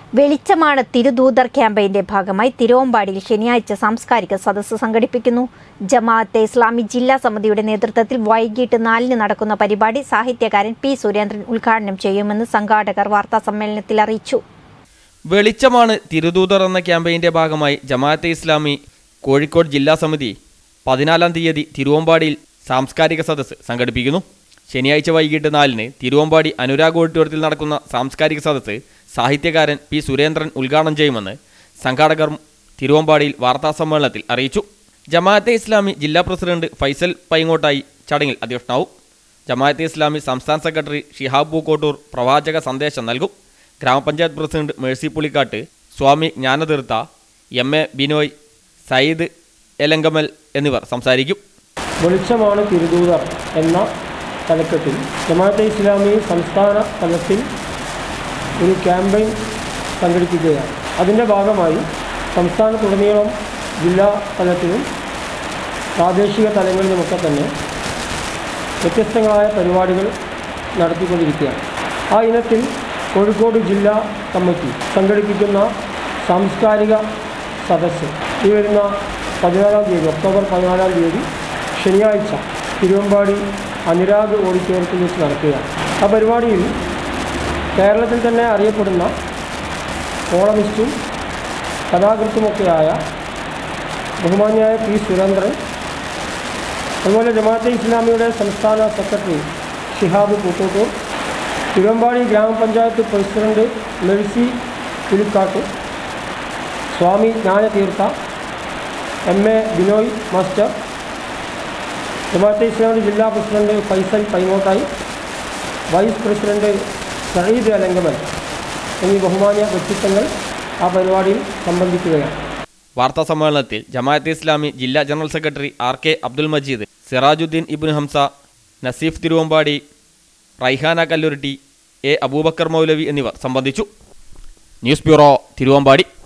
വെളിച്ചമാണ് തിരുദൂതർ ക്യാമ്പയിന്റെ ഭാഗമായി തിരുവമ്പാടിയിൽ ശനിയാഴ്ച സാംസ്കാരിക സദസ്സ് സംഘടിപ്പിക്കുന്നു ജമാഅത്തെ ഇസ്ലാമി ജില്ലാ സമിതിയുടെ നേതൃത്വത്തിൽ വൈകിട്ട് നാലിന് നടക്കുന്ന പരിപാടി സാഹിത്യകാരൻ പി സുരേന്ദ്രൻ ഉദ്ഘാടനം ചെയ്യുമെന്ന് സംഘാടകർ വാർത്താസമ്മേളനത്തിൽ അറിയിച്ചു വെളിച്ചമാണ് തിരുദൂതർ എന്ന ക്യാമ്പയിന്റെ ഭാഗമായി ജമാഅത്തെ ഇസ്ലാമി കോഴിക്കോട് ജില്ലാ സമിതി പതിനാലാം തീയതി തിരുവമ്പാടിയിൽ സാംസ്കാരിക സദസ്സ് സംഘടിപ്പിക്കുന്നു ശനിയാഴ്ച വൈകിട്ട് നാലിന് തിരുവമ്പാടി അനുരാഗ് ഓഡിറ്റോറിയത്തിൽ നടക്കുന്ന സാംസ്കാരിക സദസ്സ് സാഹിത്യകാരൻ പി സുരേന്ദ്രൻ ഉദ്ഘാടനം ചെയ്യുമെന്ന് സംഘാടകർ തിരുവമ്പാടിയിൽ വാർത്താസമ്മേളനത്തിൽ അറിയിച്ചു ജമാഅത്തെ ഇസ്ലാമി ജില്ലാ പ്രസിഡന്റ് ഫൈസൽ പൈങ്ങോട്ടായി ചടങ്ങിൽ അധ്യക്ഷനാവും ജമാഅത്തെ ഇസ്ലാമി സംസ്ഥാന സെക്രട്ടറി ഷിഹാബ് പൂക്കോട്ടൂർ പ്രവാചക സന്ദേശം നൽകും ഗ്രാമപഞ്ചായത്ത് president Mercy Pulikkattu Swami Jnanatheertha M A Binoy Sayyid Elankamal എന്നിവർ സംസാരിക്കും വെളിച്ചമാണ് തിരുദൂതർ എന്ന തലക്കെട്ടിൽ ജമാഅത്തെ ഇസ്ലാമി സംസ്ഥാന തലത്തിൽ ഒരു ക്യാമ്പയിൻ സംഘടിപ്പിക്കുകയാണ് അതിൻ്റെ ഭാഗമായി സംസ്ഥാനത്തുടനീളം ജില്ലാ തലത്തിലും പ്രാദേശിക തലങ്ങളിലുമൊക്കെ തന്നെ വ്യത്യസ്തങ്ങളായ പരിപാടികൾ നടത്തിക്കൊണ്ടിരിക്കുകയാണ് ആ ഇനത്തിൽ കോഴിക്കോട് ജില്ലാ കമ്മിറ്റി സംഘടിപ്പിക്കുന്ന സാംസ്കാരിക സദസ്സ് ഈ വരുന്ന പതിനാലാം തീയതി ഒക്ടോബർ പതിനാലാം തീയതി ശനിയാഴ്ച തിരുവമ്പാടി അനുരാഗ് ഓഡിറ്റോറിയത്തിൽ വെച്ച് നടക്കുകയാണ് ആ പരിപാടിയിൽ കേരളത്തിൽ തന്നെ അറിയപ്പെടുന്ന കോളമിസ്റ്റും കഥാകൃത്തുമൊക്കെയായ ബഹുമാന്യായ പി സുരേന്ദ്രൻ അതുപോലെ ജമാഅത്തെ ഇസ്ലാമിയുടെ സംസ്ഥാന സെക്രട്ടറി ഷിഹാബ് പൂക്കോട്ടൂർ തിരുവമ്പാടി ഗ്രാമപഞ്ചായത്ത് president Mercy Pulikkattu Swami Jnanatheertha M A Binoy master ജമാഅത്തെ ഇസ്ലാമിയുടെ ജില്ലാ president Faisal Paingottayi vice president Sayyid Alankamal എന്നീ ബഹുമാന്യ വ്യക്തിത്വങ്ങൾ ആ പരിപാടിയിൽ സംബന്ധിക്കുകയാണ് വാർത്താ സമ്മേളനത്തിൽ ജമാഅത്തെ ഇസ്ലാമി ജില്ലാ general secretary R K Abdul Majeed Sirajuddin Ibnu Hamsa Naseef Thiruvambady Raihana Kalluruti A Aboobacker Maulavi എന്നിവർ സംബന്ധിച്ചു ന്യൂസ് ബ്യൂറോ തിരുവമ്പാടി